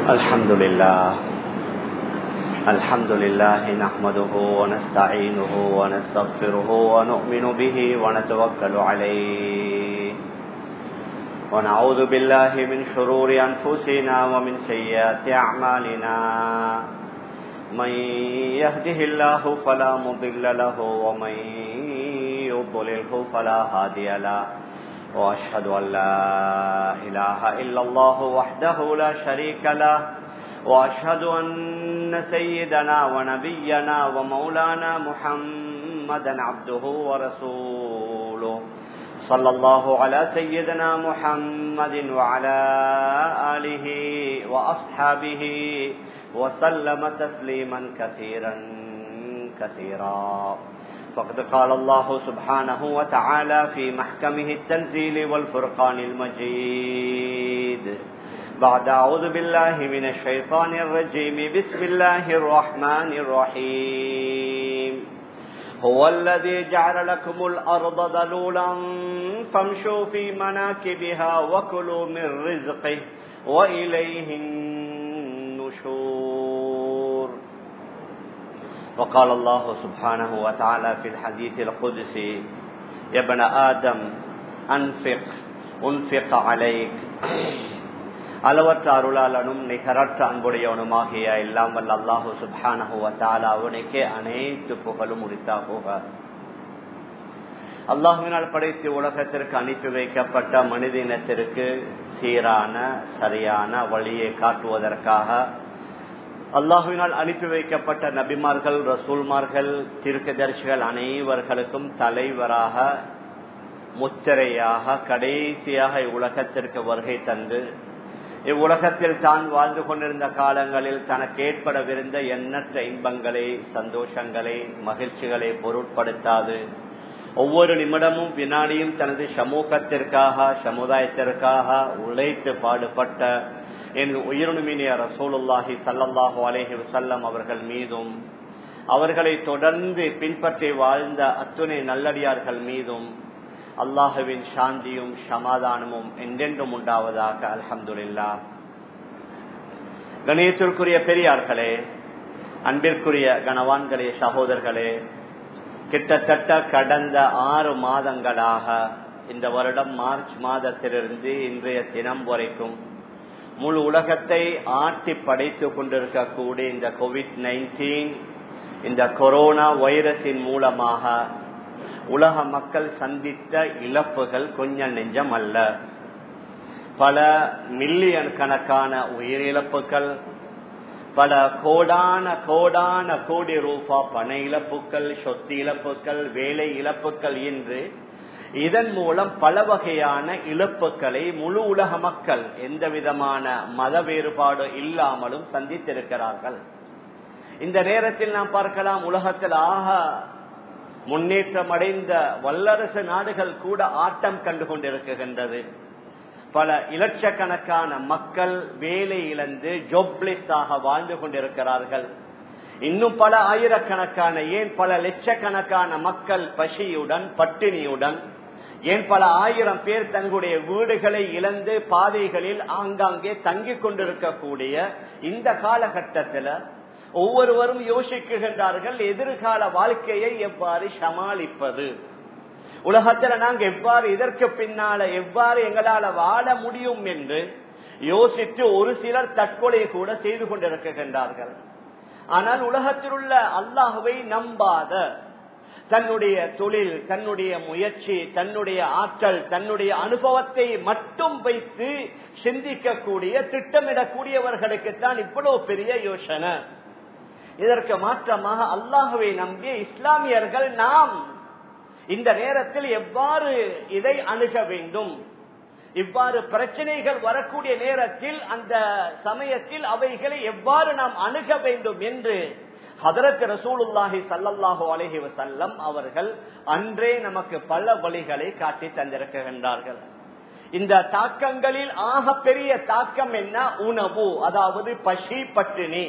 الحمد لله الحمد لله نحمده ونستعينه ونستغفره ونؤمن به ونتوكل عليه ونعوذ بالله من شرور أنفسنا ومن سيئات أعمالنا من يهده الله فلا مضل له ومن يضلله فلا هادي له وأشهد أن لا إله إلا الله وحده لا شريك له وأشهد أن سيدنا ونبينا ومولانا محمدا عبده ورسوله صلى الله على سيدنا محمد وعلى آله وأصحابه وسلم تسليما كثيرا كثيرا فقد قال الله سبحانه وتعالى في محكمه التنزيل والفرقان المجيد بعد أعوذ بالله من الشيطان الرجيم بسم الله الرحمن الرحيم هو الذي جعل لكم الأرض ذلولا فامشوا في مناكبها وكلوا من رزقه وإليه النشور وقال الله سبحانه وتعالى في الحديث القدسي يا ابن آدم أنفق أنفق عليك அளவற்ற அருளாளனும் நிகரற்ற அன்புடையவனுமாகிய எல்லாம் வல்ல அல்லாஹு சுபானஹுவத்தால அவனுக்கே அனைத்து புகழும் உரித்தா போக அல்லாஹுவினால் படைத்து உலகத்திற்கு அனுப்பி வைக்கப்பட்ட மனித இனத்திற்கு சீரான சரியான வழியை காட்டுவதற்காக அல்லாஹுவினால் அனுப்பி வைக்கப்பட்ட நபிமார்கள் ரசூல்மார்கள் திருக்கதர்சிகள் அனைவர்களுக்கும் தலைவராக முத்திரையாக கடைசியாக இவ்வுலகத்திற்கு வருகை தந்து இவ்வுலகத்தில் தான் வாழ்ந்து கொண்டிருந்த காலங்களில் தனக்கு ஏற்படவிருந்த எண்ணற்ற இன்பங்களை சந்தோஷங்களை மகிழ்ச்சிகளை பொருட்படுத்தாது ஒவ்வொரு நிமிடமும் வினாடியும் தனது சமூகத்திற்காக சமுதாயத்திற்காக உழைத்து பாடுபட்ட என் உயிரினுமினிய ரசூலுல்லாஹி சல்லல்லாஹு அலேஹி வசல்லம் அவர்கள் மீதும் அவர்களை தொடர்ந்து பின்பற்றி வாழ்ந்த அத்துணை நல்லடியார்கள் மீதும் அல்லாஹுவின் சாந்தியும் சமாதானமும் என்றென்றும் உண்டாவதாக அல்ஹம்துல்லா கணேசத்திற்குரிய பெரியார்களே அன்பிற்குரிய கணவான்களே சகோதரர்களே கிட்டத்தட்ட கடந்த ஆறு மாதங்களாக இந்த வருடம் மார்ச் மாதத்திலிருந்து இன்றைய தினம் வரைக்கும் முழு உலகத்தை ஆட்டி படைத்து கொண்டிருக்கக்கூடிய இந்த கோவிட் நைன்டீன் இந்த கொரோனா வைரஸின் மூலமாக உலக மக்கள் சந்தித்த இழப்புகள் கொஞ்சம் நெஞ்சம் அல்ல பல மில்லியன் கணக்கான உயிரிழப்புகள் பல கோடான கோடான கோடி ரூபா பண இழப்புகள் சொத்து இழப்புகள் வேலை இழப்புகள் என்று இதன் மூலம் பல வகையான இழப்புகளை முழு உலக மக்கள் எந்த விதமான மத வேறுபாடு இல்லாமலும் சந்தித்திருக்கிறார்கள் இந்த நேரத்தில் நாம் பார்க்கலாம் உலகத்தில் ஆக முன்னேற்றம் அடைந்த வல்லரசு நாடுகள் கூட ஆட்டம் கண்டு கொண்டிருக்கின்றது பல இலட்சக்கணக்கான மக்கள் வேலை இழந்து ஜொப்லிஸ்டாக வாழ்ந்து கொண்டிருக்கிறார்கள் இன்னும் பல ஆயிரக்கணக்கான ஏன் பல லட்சக்கணக்கான மக்கள் பசியுடன் பட்டினியுடன் ஏன் பல ஆயிரம் பேர் தங்களுடைய வீடுகளை இழந்து பாதைகளில் ஆங்காங்கே தங்கிக் கொண்டிருக்கக்கூடிய இந்த காலகட்டத்தில் ஒவ்வொருவரும் யோசிக்குகின்றார்கள் எதிர்கால வாழ்க்கையை எவ்வாறு சமாளிப்பது உலகத்துல நாங்க எவ்வாறு இதற்கு பின்னால எவ்வாறு எங்களால வாழ முடியும் என்று யோசித்து ஒரு சிலர் தற்கொலை கூட செய்து கொண்டிருக்கின்றார்கள் ஆனால் உலகத்தில் உள்ள அல்லாஹுவை நம்பாத தன்னுடைய தொழில் தன்னுடைய முயற்சி தன்னுடைய ஆற்றல் தன்னுடைய அனுபவத்தை மட்டும் வைத்து சிந்திக்கக்கூடிய திட்டமிடக்கூடியவர்களுக்குத்தான் இவ்வளவு பெரிய யோசனை இதற்கு மாற்றமாக அல்லாஹுவை நம்பிய இஸ்லாமியர்கள் நாம் இந்த நேரத்தில் எவ்வாறு இதை அணுக வேண்டும் இவ்வாறு பிரச்சனைகள் வரக்கூடிய நேரத்தில் அந்த சமயத்தில் அவைகளை எவ்வாறு நாம் அணுக வேண்டும் என்று ஹதரத் ரசூலுல்லாஹி சல்லல்லாஹு அலஹி வசல்லம் அவர்கள் அன்றே நமக்கு பல வழிகளை காட்டி தந்திருக்கின்றார்கள் இந்த தாக்கங்களில் ஆக பெரிய தாக்கம் என்ன உணவு அதாவது பசி பட்டினி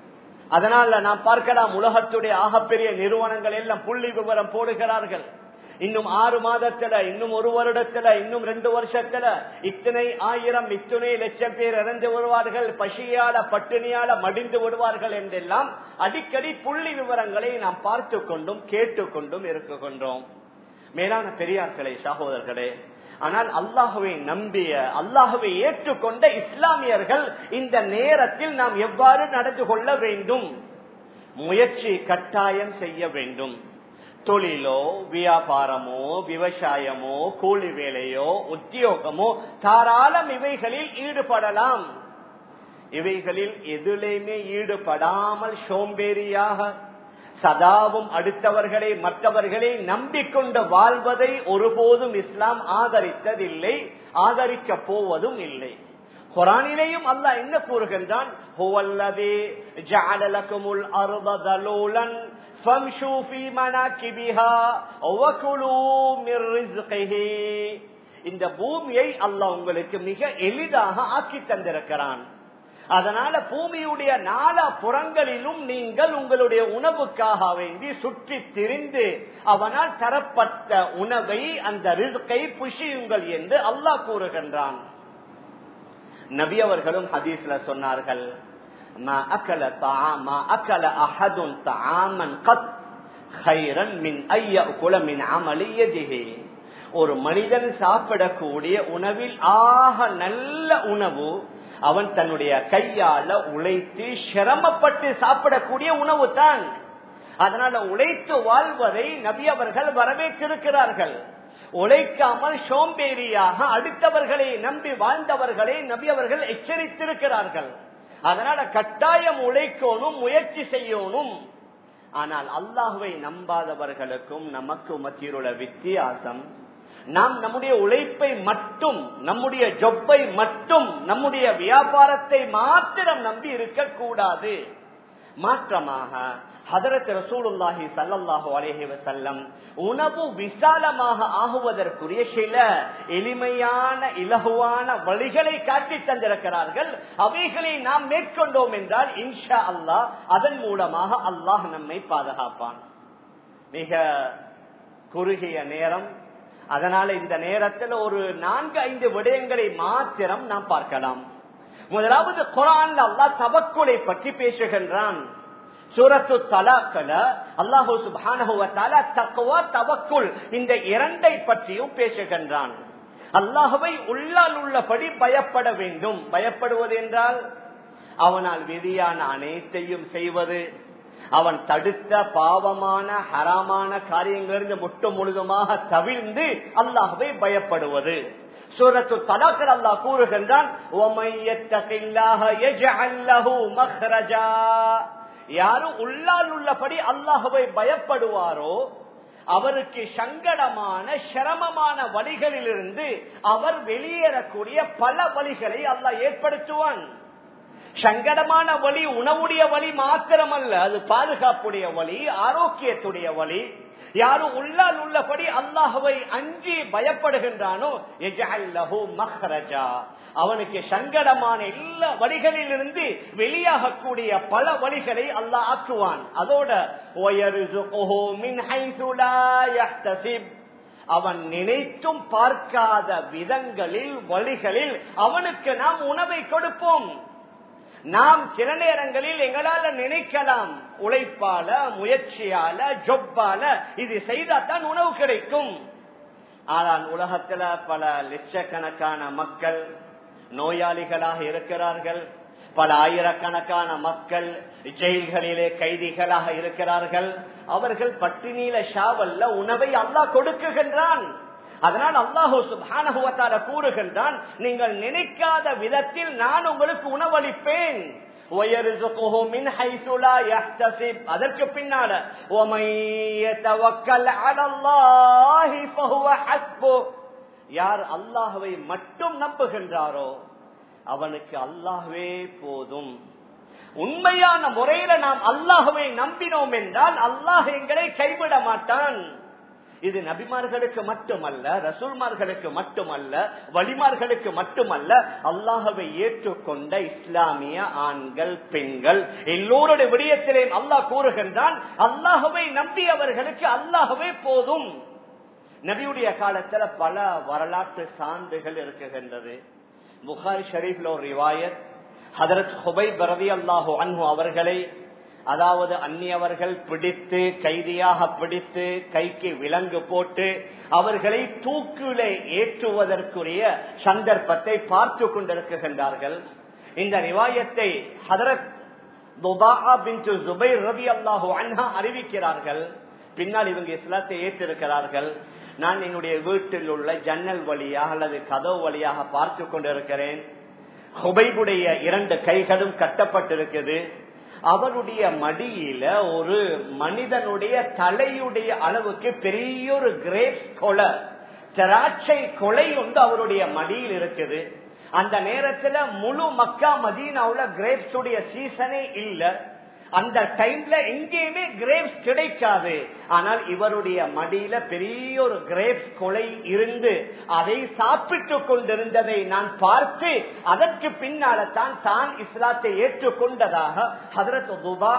அதனால நாம் பார்க்கலாம் உலகத்துடைய ஆகப்பெரிய நிறுவனங்கள் எல்லாம் புள்ளி விவரம் போடுகிறார்கள் இன்னும் ஆறு மாதத்துல இன்னும் ஒரு வருடத்துல இன்னும் ரெண்டு வருஷத்துல இத்தனை ஆயிரம் இத்தனை லட்சம் பேர் இறந்து வருவார்கள் பசியால பட்டினியால மடிந்து விடுவார்கள் என்றெல்லாம் அடிக்கடி புள்ளி விவரங்களை நாம் பார்த்து கொண்டும் கேட்டுக்கொண்டும் இருக்கின்றோம் மேலான பெரியார்களே சகோதரர்களே ஆனால் அல்லாஹுவை நம்பிய அல்லாஹுவை ஏற்றுக்கொண்ட இஸ்லாமியர்கள் இந்த நேரத்தில் நாம் எவ்வாறு நடந்து கொள்ள வேண்டும் முயற்சி கட்டாயம் செய்ய வேண்டும் தொழிலோ வியாபாரமோ விவசாயமோ கூலி வேலையோ உத்தியோகமோ தாராளம் இவைகளில் ஈடுபடலாம் இவைகளில் எதிலையுமே ஈடுபடாமல் சோம்பேறியாக சதாவும் அடுத்தவர்களை மற்றவர்களை நம்பிக்கொண்டு வாழ்வதை ஒருபோதும் இஸ்லாம் ஆதரித்ததில்லை ஆதரிக்க போவதும் இல்லை குரானிலேயும் அல்லாஹ் என்ன கூறுகின்றான் இந்த பூமியை அல்லாஹ் உங்களுக்கு மிக எளிதாக ஆக்கி தந்திருக்கிறான் அதனால பூமியுடைய நாலா புறங்களிலும் நீங்கள் உங்களுடைய உணவுக்காக வேண்டி சுற்றி திரிந்து அவனால் தரப்பட்ட உணவை அந்த ரிஸ்கை புஷியுங்கள் என்று அல்லாஹ் கூறுகின்றான் நபி அவர்களும் ஹதீஸ்ல சொன்னார்கள் ஒரு மனிதன் சாப்பிடக்கூடிய உணவில் ஆக நல்ல உணவு அவன் தன்னுடைய கையால உழைத்து சிரமப்பட்டு சாப்பிடக்கூடிய உணவு தான் அதனால உழைத்து வாழ்வதை நபி அவர்கள் வரவேற்றிருக்கிறார்கள் உழைக்காமல் சோம்பேறியாக அடுத்தவர்களை நம்பி வாழ்ந்தவர்களை நபி அவர்கள் எச்சரித்திருக்கிறார்கள் அதனால கட்டாயம் உழைக்கணும் முயற்சி செய்யணும் ஆனால் அல்லாஹுவை நம்பாதவர்களுக்கும் நமக்கு மத்தியுள்ள வித்தியாசம் நாம் நம்முடைய உழைப்பை மட்டும் நம்முடைய ஜொப்பை மட்டும் நம்முடைய வியாபாரத்தை மாத்திரம் நம்பி இருக்கக்கூடாது மாற்றமாக ஹதரத் ரசூலுல்லாஹி சல்லல்லாஹு அலைஹி வஸல்லம் உணவு விசாலமாக ஆகுவதற்குரிய சில எளிமையான இலகுவான வழிகளை காட்டி தந்திருக்கிறார்கள் அவைகளை நாம் மேற்கொண்டோம் என்றால் இன்ஷா அல்லாஹ் அதன் மூலமாக அல்லாஹ் நம்மை பாதுகாப்பான் மிக குறுகிய நேரம் அதனால இந்த நேரத்தில் ஒரு நான்கு ஐந்து விடயங்களை மாத்திரம் நாம் பார்க்கலாம் முதலாவது குரான் அல்லாஹ் தவக்குலை பற்றி பேசுகின்றான் சூரத்து தலாக்கல அல்லாஹூ சுபானகுவத்தால தக்குவா தவக்குள் இந்த இரண்டை பற்றியும் பேசுகின்றான் அல்லாஹுவை உள்ளால் உள்ளபடி பயப்பட வேண்டும் பயப்படுவது என்றால் அவனால் விதியான அனைத்தையும் செய்வது அவன் தடுத்த பாவமான ஹராமான காரியங்களிலிருந்து முட்டு முழுதுமாக தவிர்ந்து அல்லாஹுவை பயப்படுவது சூரத்து தலாக்கல் அல்லாஹ் கூறுகின்றான் யாரும் உள்ளால் உள்ளபடி அல்லாஹுவை பயப்படுவாரோ அவருக்கு சங்கடமான சிரமமான வழிகளிலிருந்து அவர் வெளியேறக்கூடிய பல வழிகளை அல்லாஹ் ஏற்படுத்துவான் சங்கடமான வழி உணவுடைய வழி மாத்திரமல்ல அது பாதுகாப்புடைய வழி ஆரோக்கியத்துடைய வழி யாரும் உள்ளால் உள்ளபடி அல்லாஹுவை அஞ்சி பயப்படுகின்றானோ மஹ்ரஜா அவனுக்கு சங்கடமான எல்லா வழிகளில் இருந்து வெளியாகக்கூடிய பல வழிகளை அல்லாஹ் ஆக்குவான் அதோட அவன் நினைத்தும் பார்க்காத விதங்களில் வழிகளில் அவனுக்கு நாம் உணவை கொடுப்போம் நாம் சில நேரங்களில் எங்களால நினைக்கலாம் உழைப்பால முயற்சியால ஜொப்பால இது செய்தாதான் உணவு கிடைக்கும் ஆனால் உலகத்துல பல லட்சக்கணக்கான மக்கள் நோயாளிகளாக இருக்கிறார்கள் பல ஆயிரக்கணக்கான மக்கள் ஜெயில்களிலே கைதிகளாக இருக்கிறார்கள் அவர்கள் பட்டினியில ஷாவல்ல உணவை அல்லாஹ் கொடுக்குகின்றான் அதனால் அல்லாஹூ சுபானகுவத்தால கூறுகின்றான் நீங்கள் நினைக்காத விதத்தில் நான் உங்களுக்கு உணவளிப்பேன் அதற்கு பின்னால யார் அல்லாஹுவை மட்டும் நம்புகின்றாரோ அவனுக்கு அல்லாஹுவே போதும் உண்மையான முறையில நாம் அல்லாஹுவை நம்பினோம் என்றால் அல்லாஹ் எங்களை கைவிட மாட்டான் இது நபிமார்களுக்கு மட்டுமல்ல ரசூல்மார்களுக்கு மட்டுமல்ல வழிமார்களுக்கு மட்டுமல்ல அல்லாஹவை ஏற்றுக்கொண்ட இஸ்லாமிய ஆண்கள் பெண்கள் எல்லோருடைய விடயத்திலேயும் அல்லாஹ் கூறுகின்றான் அல்லாஹவை நம்பியவர்களுக்கு அல்லாஹவே போதும் நபியுடைய காலத்துல பல வரலாற்று சான்றுகள் இருக்குகின்றது புகாரி ஷரீஃப்ல ஒரு ரிவாயத் ஹதரத் ஹுபை பரதி அல்லாஹு அன்ஹு அவர்களை அதாவது அந்நியவர்கள் பிடித்து கைதியாக பிடித்து கைக்கு விலங்கு போட்டு அவர்களை தூக்கிலே ஏற்றுவதற்குரிய சந்தர்ப்பத்தை பார்த்து கொண்டிருக்கின்றார்கள் இந்த ரிவாயத்தை ஹதரத் ரவி அல்லாஹு அன்ஹா அறிவிக்கிறார்கள் பின்னால் இவங்க இஸ்லாத்தை ஏற்றிருக்கிறார்கள் நான் என்னுடைய வீட்டில் உள்ள ஜன்னல் வழியாக அல்லது கதவு வழியாக பார்த்து கொண்டிருக்கிறேன் ஹுபைபுடைய இரண்டு கைகளும் கட்டப்பட்டிருக்குது அவருடைய மடியில ஒரு மனிதனுடைய தலையுடைய அளவுக்கு பெரிய ஒரு கிரேப்ஸ் கொலை திராட்சை கொலை ஒன்று அவருடைய மடியில் இருக்குது அந்த நேரத்துல முழு மக்கா மதீனாவுல கிரேப்ஸ் உடைய சீசனே இல்ல அந்த டைம்ல எங்கேயுமே கிரேப்ஸ் கிடைக்காது ஆனால் இவருடைய மடியில பெரிய ஒரு கிரேப்ஸ் கொலை இருந்து அதை சாப்பிட்டு கொண்டிருந்ததை நான் பார்த்து அதற்கு பின்னால தான் தான் இஸ்லாத்தை ஏற்றுக்கொண்டதாக ஹதரத்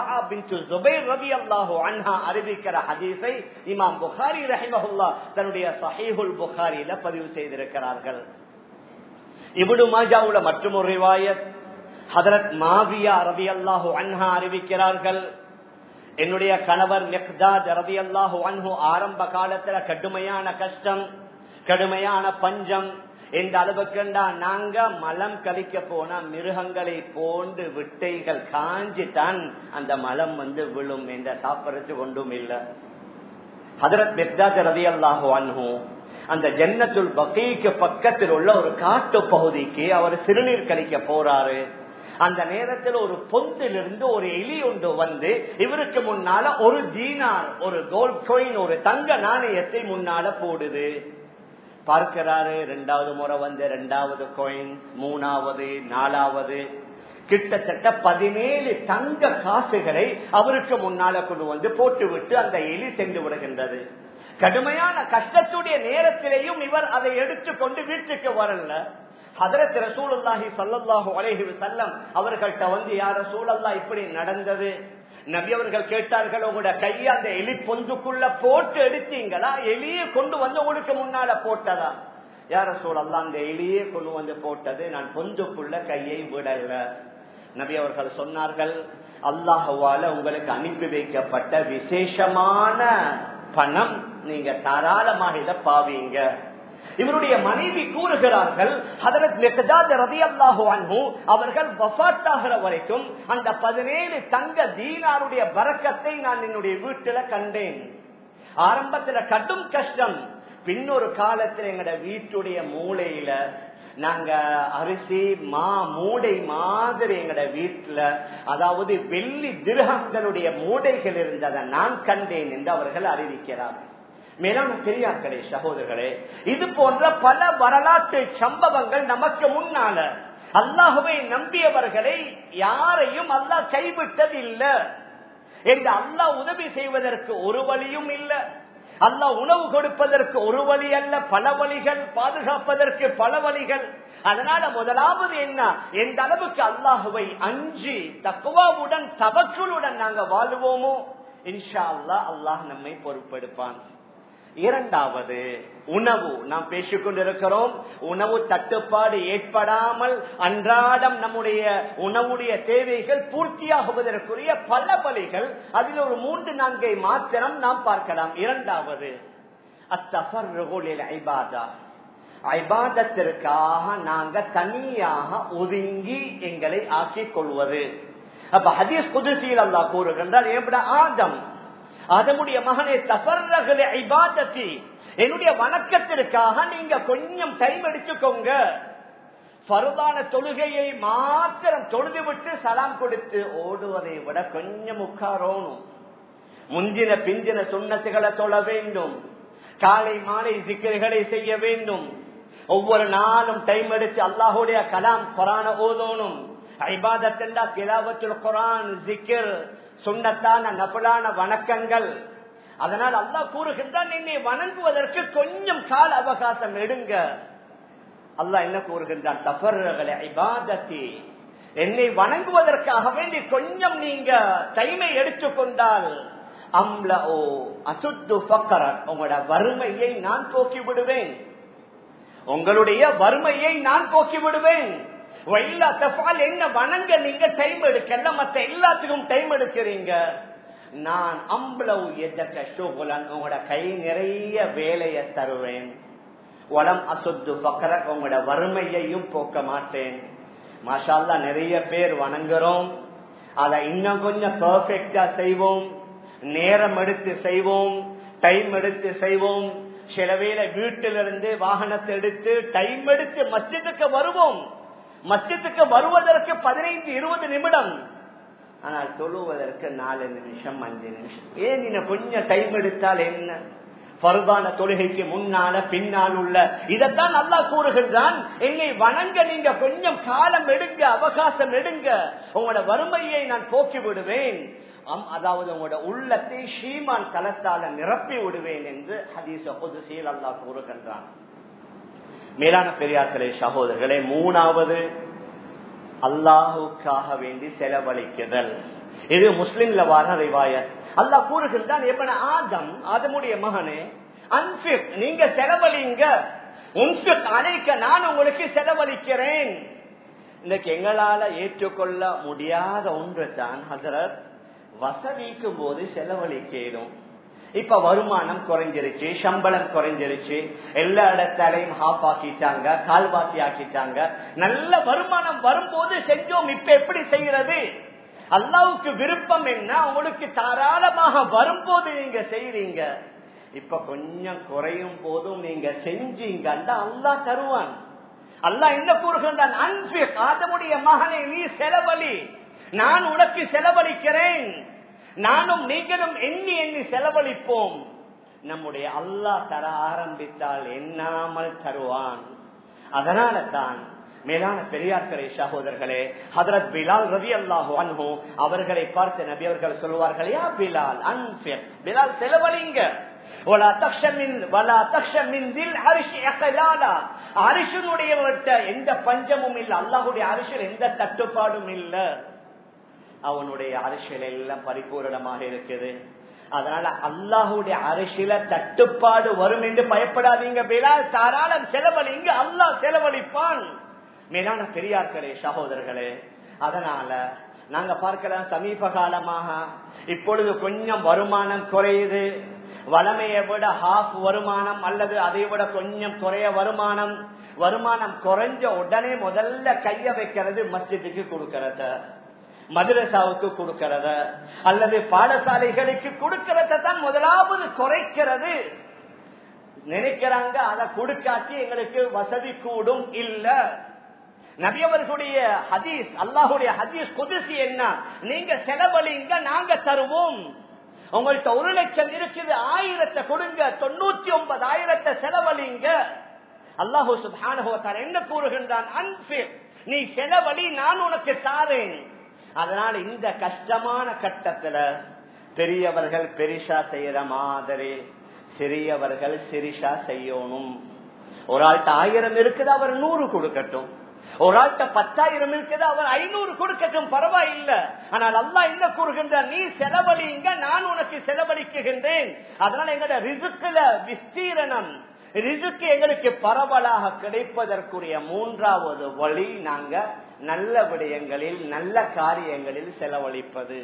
ரவி அல்லாஹு அன்ஹா அறிவிக்கிற ஹதீஸை இமாம் புகாரி ரஹிமஹுல்லா தன்னுடைய சஹீஹுல் புகாரியில பதிவு செய்திருக்கிறார்கள் இபுடு மாஜாவுல மற்றும் ஒரு ரிவாயத் ஹதரத் மாவியா ரவி அல்லாஹு அன்ஹா அறிவிக்கிறார்கள் என்னுடைய கணவர் மெக்தாத் ரவி அல்லாஹு அன்ஹு ஆரம்ப காலத்துல கடுமையான கஷ்டம் கடுமையான பஞ்சம் எந்த அளவுக்குண்டா நாங்க மலம் கழிக்க போனா மிருகங்களை போன்று விட்டைகள் காஞ்சித்தான் அந்த மலம் வந்து விழும் என்ற சாப்பிடறதுக்கு ஒன்றும் இல்லை ஹதரத் மெக்தாத் ரவி அல்லாஹு அன்ஹு அந்த ஜன்னத்துல் பகைக்கு பக்கத்தில் உள்ள ஒரு காட்டு பகுதிக்கு அவர் சிறுநீர் கழிக்க போறாரு அந்த நேரத்தில் ஒரு பொந்திலிருந்து ஒரு எலி ஒன்று வந்து இவருக்கு முன்னால ஒரு தீனார் ஒரு கோல்ட் கோயின் ஒரு தங்க நாணயத்தை முன்னால போடுது பார்க்கிறாரு ரெண்டாவது முறை வந்து ரெண்டாவது கோயின் மூணாவது நாலாவது கிட்டத்தட்ட பதினேழு தங்க காசுகளை அவருக்கு முன்னால கொண்டு வந்து போட்டுவிட்டு அந்த எலி சென்று விடுகின்றது கடுமையான கஷ்டத்துடைய நேரத்திலேயும் இவர் அதை எடுத்துக்கொண்டு வீட்டுக்கு வரல ஹதரத் ரசூலுல்லாஹி சல்லாஹூ அலைஹி செல்லம் அவர்கள்ட்ட வந்து யார் ரசூலல்லா இப்படி நடந்தது நபி அவர்கள் கேட்டார்கள் உங்களோட கையை அந்த எலி பொந்துக்குள்ள போட்டு எடுத்தீங்களா எலியை கொண்டு வந்து உங்களுக்கு முன்னால போட்டதா யார சூழல்லா அந்த எலியே கொண்டு வந்து போட்டது நான் பொந்துக்குள்ள கையை விடல நபி அவர்கள் சொன்னார்கள் அல்லாஹுவால உங்களுக்கு அனுப்பி வைக்கப்பட்ட விசேஷமான பணம் நீங்க தாராளமாக இதை பாவீங்க இவருடைய மனைவி கூறுகிறார்கள் அவர்கள் வஃத்தாகிற வரைக்கும் அந்த பதினேழு தங்க தீனாருடைய வரக்கத்தை நான் என்னுடைய வீட்டுல கண்டேன் ஆரம்பத்துல கடும் கஷ்டம் பின்னொரு காலத்துல எங்கட வீட்டுடைய மூளையில நாங்க அரிசி மா மூடை மாதிரி எங்கட வீட்டுல அதாவது வெள்ளி திருகங்களுடைய மூடைகள் இருந்ததை நான் கண்டேன் என்று அவர்கள் அறிவிக்கிறார்கள் மேலான பெரியார்களே சகோதரர்களே இது போன்ற பல வரலாற்று சம்பவங்கள் நமக்கு முன்னால அல்லாஹுவை நம்பியவர்களை யாரையும் அல்லாஹ் கைவிட்டதில்லை என்று அல்லாஹ் உதவி செய்வதற்கு ஒரு வழியும் இல்லை அல்லாஹ் உணவு கொடுப்பதற்கு ஒரு வழி அல்ல பல வழிகள் பாதுகாப்பதற்கு பல வழிகள் அதனால முதலாவது என்ன எந்த அளவுக்கு அல்லாஹுவை அஞ்சி தக்குவாவுடன் தவக்குளுடன் நாங்க வாழுவோமோ இன்ஷா அல்லாஹ் அல்லாஹ் நம்மை பொறுப்பெடுப்பான் இரண்டாவது உணவு நாம் பேசிக் கொண்டிருக்கிறோம் உணவு தட்டுப்பாடு ஏற்படாமல் அன்றாடம் நம்முடைய உணவுடைய தேவைகள் பூர்த்தியாகுவதற்குரிய பல வழிகள் அதில் ஒரு மூன்று நான்கை மாத்திரம் நாம் பார்க்கலாம் இரண்டாவது அத்தஃபர்களில் ஐபாதா ஐபாதத்திற்காக நாங்க தனியாக ஒதுங்கி எங்களை ஆக்கிக் கொள்வது அப்ப ஹதீஸ் குதிசியில் அல்லா கூறுகின்றார் எப்படி ஆதம் அதனுடைய மகனை தசர்ரகலை ஐபாதத்தி என்னுடைய வணக்கத்திற்காக நீங்க கொஞ்சம் டைம் எடுத்துக்கோங்க பருதான தொழுகையை மாத்திரம் தொழுது விட்டு சலாம் கொடுத்து ஓடுவதை விட கொஞ்சம் உட்காரோணும் முந்தின பிந்தின சுண்ணத்துகளை தொழ வேண்டும் காலை மாலை சிக்கல்களை செய்ய வேண்டும் ஒவ்வொரு நாளும் டைம் எடுத்து அல்லாஹுடைய கலாம் குரான ஓதோனும் ஐபாதத்தெண்டா கிலாவத்துல் குரான் ஜிக்கர் சுண்ணத்தான நபலான வணக்கங்கள் அதனால் அல்லாஹ் கூறுகின்றான் என்னை வணங்குவதற்கு கொஞ்சம் கால அவகாசம் எடுங்க அல்லாஹ் என்ன கூறுகின்றான் தபர்களை ஐபாதத்தி என்னை வணங்குவதற்காக வேண்டி கொஞ்சம் நீங்க டைமை எடுத்துக்கொண்டால் அம்ல ஓ அசுத்து பக்கர உங்களோட வறுமையை நான் போக்கி விடுவேன் உங்களுடைய வறுமையை நான் போக்கி விடுவேன் என்ன வணங்க நீங்க டைம் எடுக்கல மத்த எல்லாத்துக்கும் டைம் எடுக்கிறீங்க நான் அம்பளவு எதக்க ஷோகுலன் உங்களோட கை நிறைய வேலையை தருவேன் உடம் அசுத்து பக்கர உங்களோட வறுமையையும் போக்க மாட்டேன் மாஷால்லா நிறைய பேர் வணங்குறோம் அதை இன்னும் கொஞ்சம் பெர்ஃபெக்டா செய்வோம் நேரம் எடுத்து செய்வோம் டைம் எடுத்து செய்வோம் சில வேளை வீட்டிலிருந்து வாகனத்தை எடுத்து டைம் எடுத்து மஸ்ஜிதுக்கு வருவோம் மஸ்ஜிதுக்கு வருவதற்கு பதினைந்து இருபது நிமிடம் ஆனால் தொழுவதற்கு நாலு நிமிஷம் அஞ்சு நிமிஷம் ஏன் நீங்க கொஞ்சம் டைம் எடுத்தால் என்ன பருவான தொழுகைக்கு முன்னால பின்னால் உள்ள இதைத்தான் நல்லா கூறுகின்றான் என்னை வணங்க நீங்க கொஞ்சம் காலம் எடுங்க அவகாசம் எடுங்க உங்களோட வறுமையை நான் போக்கி விடுவேன் அதாவது உங்களோட உள்ளத்தை ஷீமான் தலத்தால நிரப்பி விடுவேன் என்று ஹதீச பொதுசீல் அல்லா கூறுகின்றான் மேலான பெரியார்களே சகோதரர்களே மூணாவது அல்லாஹுக்காக வேண்டி செலவழிக்குதல் இது முஸ்லிம்ல வர ரிவாயத் அல்லாஹ் கூறுகின்றான் எப்பன ஆதம் ஆதமுடைய மகனே அன்பிக் நீங்க செலவழிங்க உன்பிக் அழைக்க நான் உங்களுக்கு செலவழிக்கிறேன் இன்னைக்கு எங்களால ஏற்றுக்கொள்ள முடியாத ஒன்று தான் ஹசரத் வசதிக்கும் போது செலவழிக்கணும் இப்ப வருமானம் குறைஞ்சிருச்சு சம்பளம் குறைஞ்சிருச்சு எல்லா இடத்தாலையும் ஹாஃப் ஆக்கிட்டாங்க கால்வாசி ஆக்கிட்டாங்க நல்ல வருமானம் வரும்போது செஞ்சோம் இப்ப எப்படி செய்யறது அல்லாவுக்கு விருப்பம் என்ன உங்களுக்கு தாராளமாக வரும்போது நீங்க செய்யறீங்க இப்ப கொஞ்சம் குறையும் போதும் நீங்க செஞ்சீங்கன்னா அல்லா தருவான் அல்லா என்ன கூறுகின்றான் அன்பு ஆதமுடைய மகனை நீ செலவழி நான் உனக்கு செலவழிக்கிறேன் நானும் நீங்களும் எண்ணி எண்ணி செலவழிப்போம் நம்முடைய அல்லா தர ஆரம்பித்தால் எண்ணாமல் தருவான் அதனால தான் மேலான பெரியார்களே சகோதரர்களே ஹதரத் பிலால் ரவி அல்லாஹு அன்ஹோ அவர்களை பார்த்து நபி அவர்கள் சொல்வார்கள் யா பிலால் அன்பிர் பிலால் செலவழிங்க எந்த பஞ்சமும் இல்ல அல்லாஹுடைய அரிசில் எந்த தட்டுப்பாடும் இல்ல அவனுடைய அரசியல் எல்லாம் பரிபூரணமாக இருக்குது அதனால அல்லாஹுடைய அரசியல தட்டுப்பாடு வரும் என்று பயப்படாதீங்க பிலால் தாராளம் செலவழிங்க அல்லாஹ் செலவழிப்பான் மேலான பெரியார்களே சகோதரர்களே அதனால நாங்க பார்க்கலாம் சமீப காலமாக இப்பொழுது கொஞ்சம் வருமானம் குறையுது வளமையை விட ஹாஃப் வருமானம் அல்லது அதை விட கொஞ்சம் குறைய வருமானம் வருமானம் குறைஞ்ச உடனே முதல்ல கைய வைக்கிறது மஸ்ஜிதுக்கு கொடுக்கறத மதுரசாவுக்கு கொடுக்கறத அல்லது பாடசாலைகளுக்கு கொடுக்கறத தான் முதலாவது குறைக்கிறது நினைக்கிறாங்க அதை கொடுக்காட்டி எங்களுக்கு வசதி கூடும் இல்ல நபியவர்களுடைய ஹதீஸ் அல்லாஹுடைய ஹதீஸ் குதிசி என்ன நீங்க செலவழிங்க நாங்க தருவோம் உங்கள்கிட்ட ஒரு லட்சம் இருக்குது ஆயிரத்தை கொடுங்க தொண்ணூத்தி ஒன்பது ஆயிரத்தை செலவழிங்க அல்லாஹூ சுபான என்ன கூறுகின்றான் அன்பு நீ செலவழி நான் உனக்கு தாரேன் அதனால இந்த கஷ்டமான கட்டத்துல பெரியவர்கள் பெரிசா செய்யற மாதிரி சிறியவர்கள் சிரிசா செய்யணும் ஒரு ஆள்கிட்ட ஆயிரம் இருக்குது அவர் நூறு கொடுக்கட்டும் ஒரு ஆள்கிட்ட பத்தாயிரம் இருக்குது அவர் ஐநூறு கொடுக்கட்டும் பரவாயில்ல ஆனால் அல்லா என்ன கூறுகின்ற நீ செலவழிங்க நான் உனக்கு செலவழிக்குகின்றேன் அதனால எங்கட ரிசுக்குல விஸ்தீரணம் ரிசுக்கு எங்களுக்கு பரவலாக கிடைப்பதற்குரிய மூன்றாவது வழி நாங்க நல்ல விடயங்களில் நல்ல காரியங்களில் செலவழிப்பது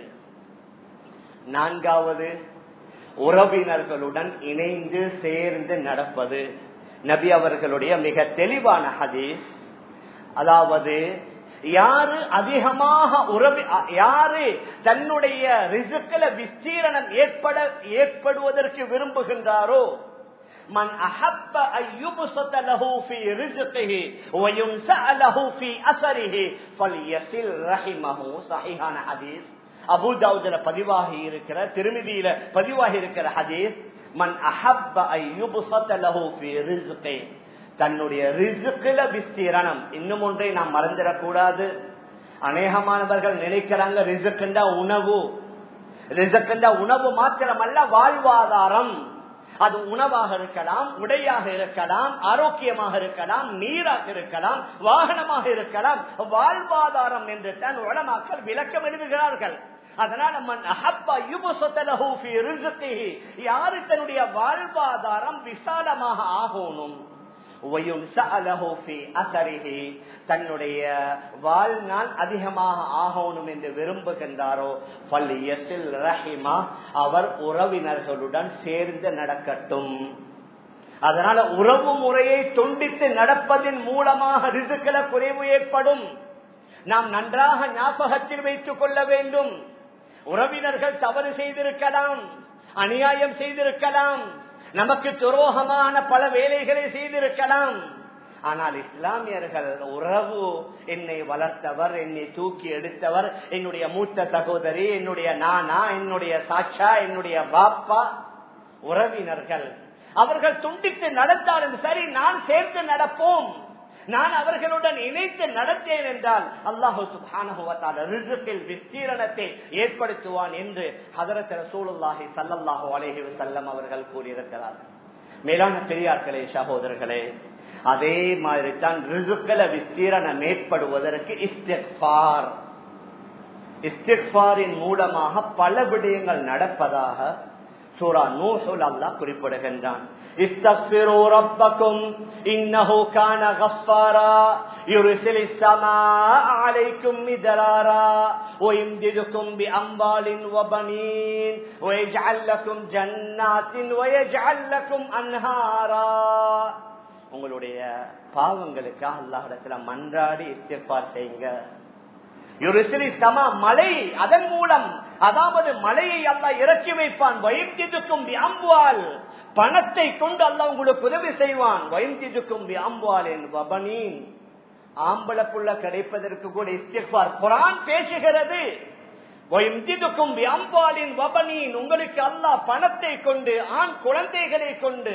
நான்காவது உறவினர்களுடன் இணைந்து சேர்ந்து நடப்பது நபி அவர்களுடைய மிக தெளிவான ஹதீஸ் அதாவது யாரு அதிகமாக உறவி யாரு தன்னுடைய ரிசுக்கள விஸ்தீரணம் ஏற்பட ஏற்படுவதற்கு விரும்புகின்றாரோ من أحب أن يبسط له في رزقه وينسأ له في أثره فليصل رحمه صحيحان حديث அபு தாவுதுல பதிவாகி இருக்கிற திருமதியில பதிவாகி இருக்கிற ஹதீஸ் மன் அஹப்ப ஐயுபுசத்தலஹு ஃபி ரிஸ்கி தன்னுடைய ரிசுக்குல விஸ்தீரணம் இன்னும் ஒன்றை நாம் மறந்துடக்கூடாது அநேகமானவர்கள் நினைக்கிறாங்க ரிசுக்குண்டா உணவு ரிசுக்குண்டா உணவு மாத்திரமல்ல வாழ்வாதாரம் அது உணவாக இருக்கலாம் உடையாக இருக்கலாம் ஆரோக்கியமாக இருக்கலாம் நீராக இருக்கலாம் வாகனமாக இருக்கலாம் வாழ்வாதாரம் என்று தான் உடமாக்கள் விளக்கம் எழுதுகிறார்கள் அதனால மன் அஹப்பா யுபசதலஹு ஃபீ ரிஸ்கிஹி யாரு தன்னுடைய வாழ்வாதாரம் விசாலமாக ஆகணும் தன்னுடைய வாழ்நாள் அதிகமாக ஆகணும் என்று விரும்புகின்றாரோ பள்ளியசில் ரஹிமா அவர் உறவினர்களுடன் சேர்ந்து நடக்கட்டும் அதனால உறவு முறையை துண்டித்து நடப்பதன் மூலமாக ரிசுக்கள குறைவு ஏற்படும் நாம் நன்றாக ஞாபகத்தில் வைத்துக் கொள்ள வேண்டும் உறவினர்கள் தவறு செய்திருக்கலாம் அநியாயம் செய்திருக்கலாம் நமக்கு துரோகமான பல வேலைகளை செய்திருக்கலாம் ஆனால் இஸ்லாமியர்கள் உறவு என்னை வளர்த்தவர் என்னை தூக்கி எடுத்தவர் என்னுடைய மூத்த சகோதரி என்னுடைய நானா என்னுடைய சாட்சா என்னுடைய பாப்பா உறவினர்கள் அவர்கள் துண்டித்து நடந்தாலும் சரி நான் சேர்ந்து நடப்போம் நான் அவர்களுடன் இணைத்து நடத்தேன் என்றால் அல்லாஹு சுபானுவத்தால் விஸ்தீரணத்தை ஏற்படுத்துவான் என்று ஹதரத் ரசூலுல்லாஹி சல்லல்லாஹு அலேஹி செல்லம் அவர்கள் கூறியிருக்கிறார் மேலான பெரியார்களே சகோதரர்களே அதே மாதிரி தான் ரிசுக்கள விஸ்தீரணம் ஏற்படுவதற்கு இஸ்திஃபார் இஸ்திஃபாரின் மூலமாக பல விடயங்கள் நடப்பதாக சூரா நூசுல் அல்லாஹ் குறிப்பிடுகின்றான் استغفروا ربكم إنه كان غفارا يرسل السماء عليكم مدرارا ويمددكم بأموال وبنين ويجعل لكم ஜன்னாத் ويجعل لكم أنهارا உங்களுடைய பாவங்களுக்காக அல்லாஹிடத்துல மன்றாடி இஸ்திஃபார் செய்யுங்க சமா மலை அதன் மூலம் அதாவது மலையை அல்லா இறக்கி வைப்பான் வயந்திதுக்கும் அம்புவால் பணத்தை கொண்டு அல்ல உங்களுக்கு உதவி செய்வான் வயந்திதுக்கும் அம்புவால் என் வபனீன் ஆம்பள புள்ள கிடைப்பதற்கு கூட இஸ்திஃபார் குரான் பேசுகிறது உங்களுக்கு அல்லாஹ் பணத்தை கொண்டு ஆண் குழந்தைகளை கொண்டு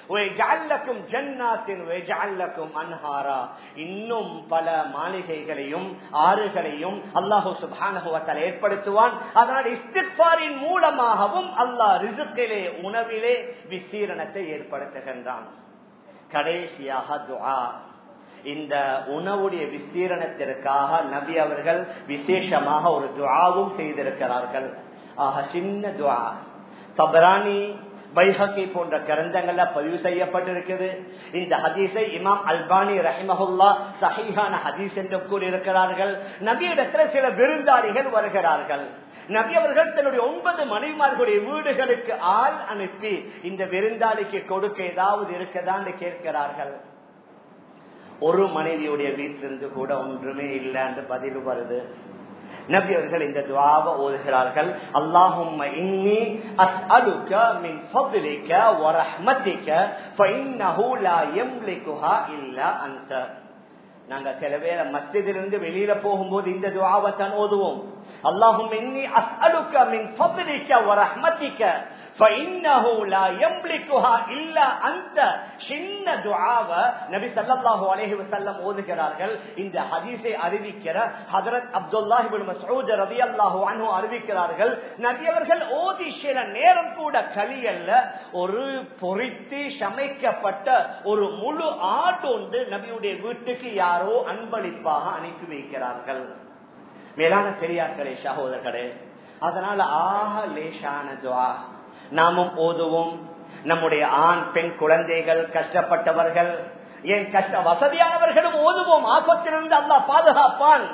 அன்ஹாரா இன்னும் பல மாளிகைகளையும் ஆறுகளையும் அல்லாஹு சுபானுவத்தால் ஏற்படுத்துவான் அதனால் இஸ்திஃபாரின் மூலமாகவும் அல்லாஹ் ரிசுக்கிலே உணவிலே விசீரணத்தை ஏற்படுத்துகின்றான் கடைசியாக துஆ இந்த உணவுடைய விஸ்தீரணத்திற்காக நபி அவர்கள் விசேஷமாக ஒரு துவாவும் செய்திருக்கிறார்கள் ஆக சின்ன துவா தபரானி பைஹக்கி போன்ற கிரந்தங்கள்ல பதிவு செய்யப்பட்டிருக்குது இந்த ஹதீஸை இமாம் அல்பானி ரஹிமஹுல்லா சஹீஹான ஹதீஸ் என்று கூறியிருக்கிறார்கள் நபியிடத்துல சில விருந்தாளிகள் வருகிறார்கள் நபி அவர்கள் தன்னுடைய ஒன்பது மனைவிமார்களுடைய வீடுகளுக்கு ஆள் அனுப்பி இந்த விருந்தாளிக்கு கொடுக்க ஏதாவது இருக்கதான்னு கேட்கிறார்கள் ஒரு மனைவியுடைய வீட்டிலிருந்து கூட ஒன்றுமே இல்லை என்று பதில் வருது நபி அவர்கள் இந்த துவாவை ஓதுகிறார்கள் அல்லாஹும் இன்னி அஸ்அலுக மின் ஃபضلك ورحمتك فإنه لا يملكها إلا أنت நாங்க சில பேர் மஸ்ஜிதிலிருந்து வெளியில போகும்போது இந்த துவாவை தான் ஓதுவோம் அல்லாஹும் இன்னி அஸ்அலுக மின் ஃபضلك ورحمتك فإنه لا يملكها إلا أنت சின்ன துஆவை நபி ஸல்லல்லாஹு அலைஹி வஸல்லம் ஓதுகிறார்கள் இந்த ஹதீஸை அறிவிக்கிற ஹஜரத் அப்துல்லாஹ் இப்னு மஸ்ஊத் রাদিয়াল্লাহு அன்ஹு அறிவிக்கிறார்கள் நபி அவர்கள் ஓதி சில நேரம் கூட கலியல்ல ஒரு பொரித்து சமைக்கப்பட்ட ஒரு முழு ஆடு ஒன்று நபியுடைய வீட்டுக்கு யாரோ அன்பளிப்பாக அனுப்பி வைக்கிறார்கள் மேலான பெரியார்களே சகோதரர்களே அதனால ஆக லேசான துவா நாமும் ஓதுவோம் நம்முடைய ஆண் பெண் குழந்தைகள் கஷ்டப்பட்டவர்கள் ஏன் கஷ்ட வசதியானவர்களும் ஓதுவோம் ஆபத்திலிருந்து அல்லா பாதுகாப்பான்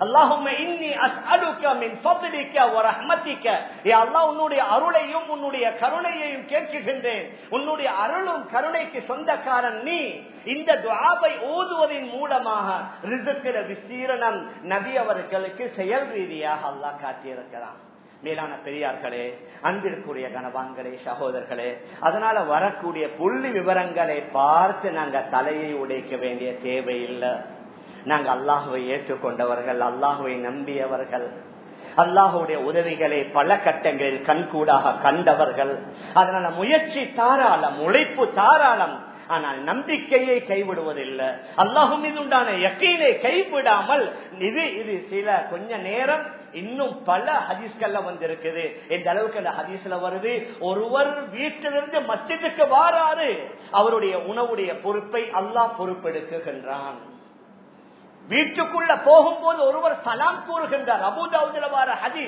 உன்னுடைய அருளையும் உன்னுடைய கருணையையும் கேட்கின்றேன் உன்னுடைய அருளும் கருணைக்கு சொந்தக்காரன் நீ இந்த துவாவை ஓதுவதன் மூலமாக ரிசுக்கிற விசீரணம் நபி அவர்களுக்கு செயல் ரீதியாக அல்லாஹ் காட்டியிருக்கிறான் மேலான பெரியார்களே அன்பிற்குரிய கணவான்களே சகோதரர்களே அதனால வரக்கூடிய புள்ளி விவரங்களை பார்த்து நாங்க தலையை உடைக்க வேண்டிய தேவையில்லை நாங்க அல்லாஹுவை ஏற்றுக்கொண்டவர்கள் அல்லாஹுவை நம்பியவர்கள் அல்லாஹுடைய உதவிகளை பல கட்டங்களில் கண்கூடாக கண்டவர்கள் அதனால முயற்சி தாராளம் உழைப்பு தாராளம் ஆனால் நம்பிக்கையை கைவிடுவதில்லை அல்லாஹு மீது உண்டான யக்கீனை கைவிடாமல் இது இது சில கொஞ்ச நேரம் இன்னும் பல ஹதீஸ்கள்ல வந்திருக்குது எந்த அளவுக்கு அந்த ஹதீஸ்ல வருது ஒருவர் வீட்டிலிருந்து மஸ்ஜிதுக்கு வாராரு அவருடைய உணவுடைய பொறுப்பை அல்லாஹ் பொறுப்பெடுக்குகின்றான் வீட்டுக்குள்ள போகும்போது ஒருவர் சலாம் கூறுகின்றார் அபுதாவுதுல வார ஹதீஸ்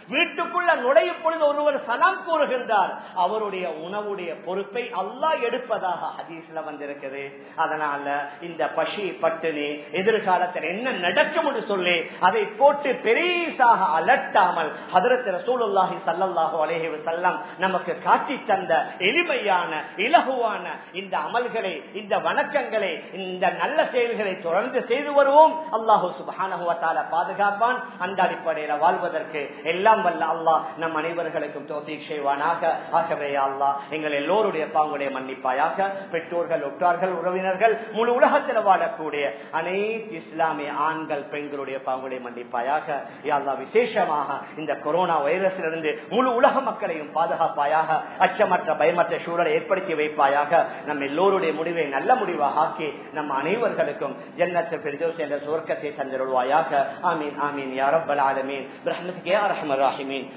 வீட்டுக்குள்ள நுழையும் பொழுது ஒருவர் சலாம் கூறுகின்றார் அவருடைய உணவுடைய பொறுப்பை அல்லாஹ் எடுப்பதாக ஹதீஸ்ல வந்திருக்குது அதனால இந்த பசி பட்டினி எதிர்காலத்தில் என்ன நடக்கும் என்று சொல்லி அதை போட்டு பெரிசாக அலட்டாமல் ஹதரத் ரசூலுல்லாஹி ஸல்லல்லாஹு அலைஹி வஸல்லம் நமக்கு காட்டி தந்த எளிமையான இலகுவான இந்த அமல்களை இந்த வணக்கங்களை இந்த நல்ல செயல்களை தொடர்ந்து செய்து வருவோம் அல்லாஹு சுப்ஹானஹு வ தஆலா பாதுகாப்பான் அந்த அடிப்படையில் வாழ்வதற்கு எல்லாம் வல்ல அல்லாஹ் நம் அனைவர்களுக்கும் தோஃபீக் செய்வானாக ஆகவே யா அல்லாஹ் எங்கள் எல்லோருடைய பாங்குடைய மன்னிப்பாயாக பெற்றோர்கள் உற்றார்கள் உறவினர்கள் முழு உலகத்தில் வாழக்கூடிய அனைத்து இஸ்லாமிய ஆண்கள் பெண்களுடைய பாங்குடைய மன்னிப்பாயாக யா அல்லாஹ் விசேஷமாக இந்த கொரோனா வைரஸிலிருந்து முழு உலக மக்களையும் பாதுகாப்பாயாக அச்சமற்ற பயமற்ற சூழலை ஏற்படுத்தி வைப்பாயாக நம் எல்லோருடைய முடிவை நல்ல முடிவாக ஆக்கி நம் அனைவர்களுக்கும் ஜன்னத்தில் பெரிதோஸ் என்ற சுவர்க்கத்தை தந்திருவாயாக ஆமீன் ஆமீன் யாரப்பல் ஆலமீன் பிரஹ்மத்துக்கு யா ரஹ்மர் ராஹிமீன்